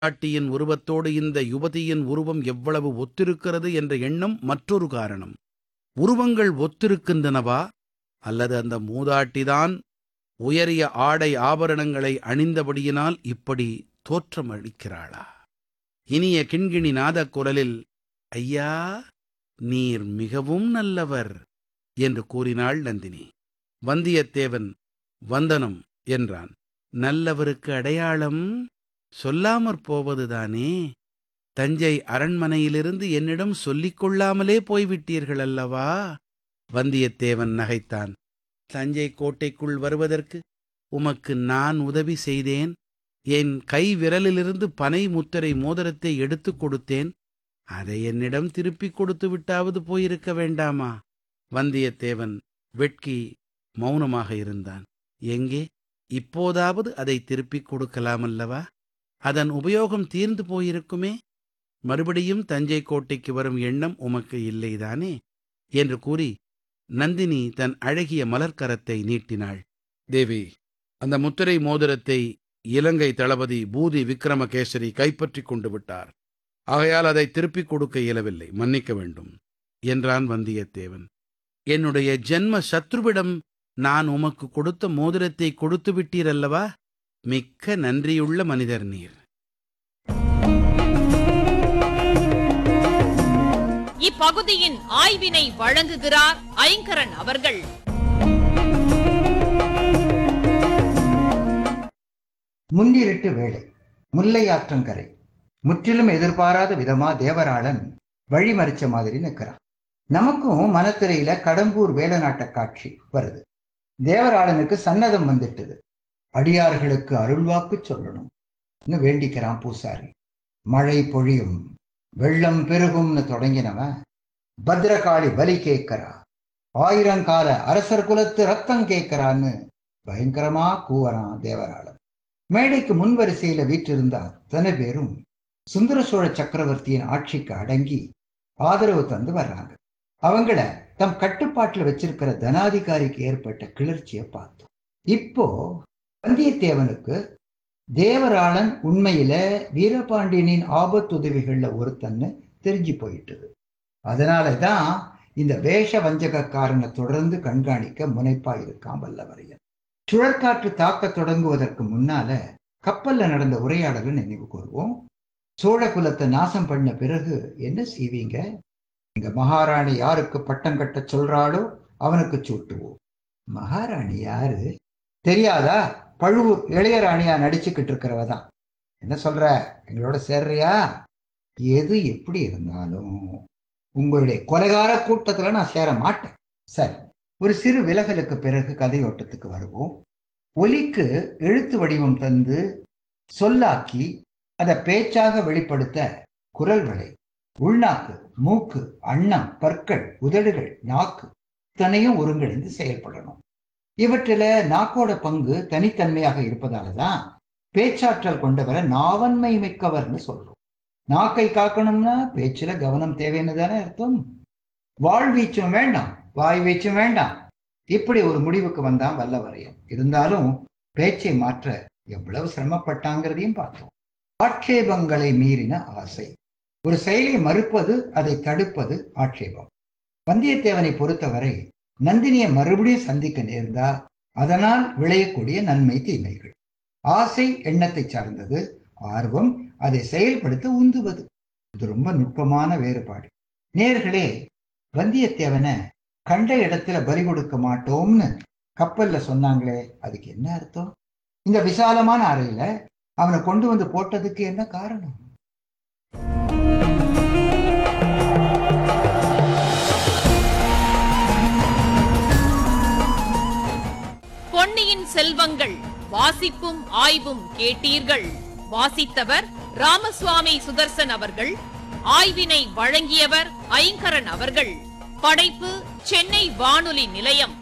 மூதாட்டியின் உருவத்தோடு இந்த யுவதியின் உருவம் எவ்வளவு ஒத்திருக்கிறது என்ற எண்ணம் மற்றொரு காரணம் உருவங்கள் ஒத்திருக்கின்றனவா அல்லது அந்த மூதாட்டிதான் உயரிய ஆடை ஆபரணங்களை அணிந்தபடியினால் இப்படி தோற்றமளிக்கிறாளா இனிய கிண்கிணி நாதக் குரலில் ஐயா நீர் மிகவும் நல்லவர் என்று கூறினாள் நந்தினி வந்தியத்தேவன் வந்தனம் என்றான் நல்லவருக்கு அடையாளம் சொல்லாமற் போவதுதானே தஞ்சை அரண்மனையிலிருந்து என்னிடம் சொல்லிக் கொள்ளாமலே போய்விட்டீர்கள் அல்லவா வந்தியத்தேவன் நகைத்தான் தஞ்சை கோட்டைக்குள் வருவதற்கு உமக்கு நான் உதவி செய்தேன் என் கை விரலிலிருந்து பனை முத்திரை மோதிரத்தை எடுத்துக் கொடுத்தேன் அதை என்னிடம் திருப்பிக் கொடுத்து விட்டாவது போயிருக்க வேண்டாமா வந்தியத்தேவன் வெட்கி மௌனமாக இருந்தான் எங்கே இப்போதாவது அதை திருப்பிக் கொடுக்கலாமல்லவா அதன் உபயோகம் தீர்ந்து போயிருக்குமே மறுபடியும் தஞ்சை கோட்டைக்கு வரும் எண்ணம் உமக்கு இல்லைதானே என்று கூறி நந்தினி தன் அழகிய மலர்க்கரத்தை நீட்டினாள் தேவி அந்த முத்திரை மோதிரத்தை இலங்கை தளபதி பூதி விக்ரமகேசரி கைப்பற்றிக் கொண்டு விட்டார் ஆகையால் அதை திருப்பிக் கொடுக்க இயலவில்லை மன்னிக்க வேண்டும் என்றான் வந்தியத்தேவன் என்னுடைய ஜென்ம சத்ருவிடம் நான் உமக்கு கொடுத்த மோதிரத்தை கொடுத்து விட்டீரல்லவா மிக்க நன்றியுள்ள மனிதர் நீர் இப்பகுதியின் ஆய்வினை வழங்குகிறார் ஐங்கரன் அவர்கள் முன்னிருட்டு வேளை முல்லை ஆற்றங்கரை முற்றிலும் எதிர்பாராத விதமா தேவராளன் வழிமறிச்ச மாதிரி நிற்கிறான் நமக்கும் மனத்திரையில கடம்பூர் வேலநாட்ட காட்சி வருது தேவராளனுக்கு சன்னதம் வந்துட்டுது அடியார்களுக்கு அருள்வாக்கு சொல்லணும் வேண்டிக்கிறான் பூசாரி மழை பொழியும் வெள்ளம் பெருகும்னு தொடங்கினவன் பத்ரகாளி பலி கேட்கிறா ஆயிரங்கால அரசர் குலத்து ரத்தம் கேட்கிறான்னு பயங்கரமா கூவறான் தேவராளன் மேடைக்கு முன்வரிசையில வீற்றிருந்த அத்தனை பேரும் சுந்தர சோழ சக்கரவர்த்தியின் ஆட்சிக்கு அடங்கி ஆதரவு தந்து வர்றாங்க அவங்கள தம் கட்டுப்பாட்டுல வச்சிருக்கிற தனாதிகாரிக்கு ஏற்பட்ட கிளர்ச்சியை பார்த்தோம் இப்போ வந்தியத்தேவனுக்கு தேவராளன் உண்மையில வீரபாண்டியனின் ஆபத்துதவிகள்ல ஒருத்தன்னு தெரிஞ்சு போயிட்டது அதனாலதான் இந்த வேஷ வஞ்சகக்காரனை தொடர்ந்து கண்காணிக்க முனைப்பா இருக்கான் வல்லவரையன் சுழற்காற்று தாக்க தொடங்குவதற்கு முன்னால கப்பல்ல நடந்த உரையாடலை நினைவு கூறுவோம் சோழ குலத்தை நாசம் பண்ண பிறகு என்ன செய்வீங்க இங்க மகாராணி யாருக்கு பட்டம் கட்ட சொல்றாளோ அவனுக்கு சூட்டுவோம் மகாராணி யாரு தெரியாதா பழுவூர் இளையராணியா நடிச்சுக்கிட்டு இருக்கிறவ தான் என்ன சொல்ற எங்களோட சேர்றியா எது எப்படி இருந்தாலும் உங்களுடைய கொலைகார கூட்டத்துல நான் சேர மாட்டேன் சரி ஒரு சிறு விலகலுக்கு பிறகு கதையோட்டத்துக்கு வருவோம் ஒலிக்கு எழுத்து வடிவம் தந்து சொல்லாக்கி அதை பேச்சாக வெளிப்படுத்த குரல் வளை உள்நாக்கு மூக்கு அன்னம் பற்கள் உதடுகள் நாக்கு இத்தனையும் ஒருங்கிணைந்து செயல்படணும் இவற்றில நாக்கோட பங்கு தனித்தன்மையாக இருப்பதாலதான் பேச்சாற்றல் கொண்டவரை நாவன்மை மிக்கவர்னு சொல்றோம் நாக்கை காக்கணும்னா பேச்சுல கவனம் தேவைன்னு தானே அர்த்தம் வாழ்வீச்சும் வேண்டாம் வாய் வீச்சும் வேண்டாம் இப்படி ஒரு முடிவுக்கு வந்தான் வல்லவரையன் இருந்தாலும் பேச்சை மாற்ற எவ்வளவு சிரமப்பட்டாங்கிறதையும் பார்த்தோம் ஆட்சேபங்களை மீறின ஆசை ஒரு செயலை மறுப்பது அதை தடுப்பது ஆட்சேபம் வந்தியத்தேவனை பொறுத்தவரை நந்தினியை மறுபடியும் சந்திக்க நேர்ந்தா அதனால் விளையக்கூடிய நன்மை தீமைகள் ஆசை எண்ணத்தை சார்ந்தது ஆர்வம் அதை செயல்படுத்த உந்துவது இது ரொம்ப நுட்பமான வேறுபாடு நேர்களே வந்தியத்தேவனை கண்ட இடத்துல பலி கொடுக்க மாட்டோம்னு கப்பல்ல சொன்னாங்களே அதுக்கு என்ன அர்த்தம் இந்த விசாலமான அறையில அவனை கொண்டு வந்து போட்டதுக்கு என்ன காரணம் பொன்னியின் செல்வங்கள் வாசிப்பும் ஆய்வும் கேட்டீர்கள் வாசித்தவர் ராமசுவாமி சுதர்சன் அவர்கள் ஆய்வினை வழங்கியவர் ஐங்கரன் அவர்கள் படைப்பு சென்னை வானொலி நிலையம்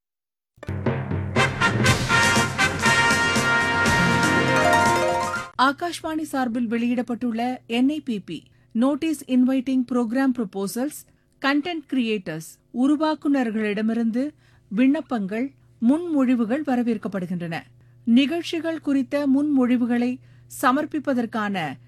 ஆகாஷ்வாணி சார்பில் வெளியிடப்பட்டுள்ள NIBP notice inviting programme proposals content creators உருவாக்குநர்களிடமிருந்து விண்ணப்பங்கள் முன்மொழிவுகள் வரவேற்கப்படுகின்றன நிகழ்ச்சிகள் குறித்த முன்மொழிவுகளை சமர்ப்பிப்பதற்கான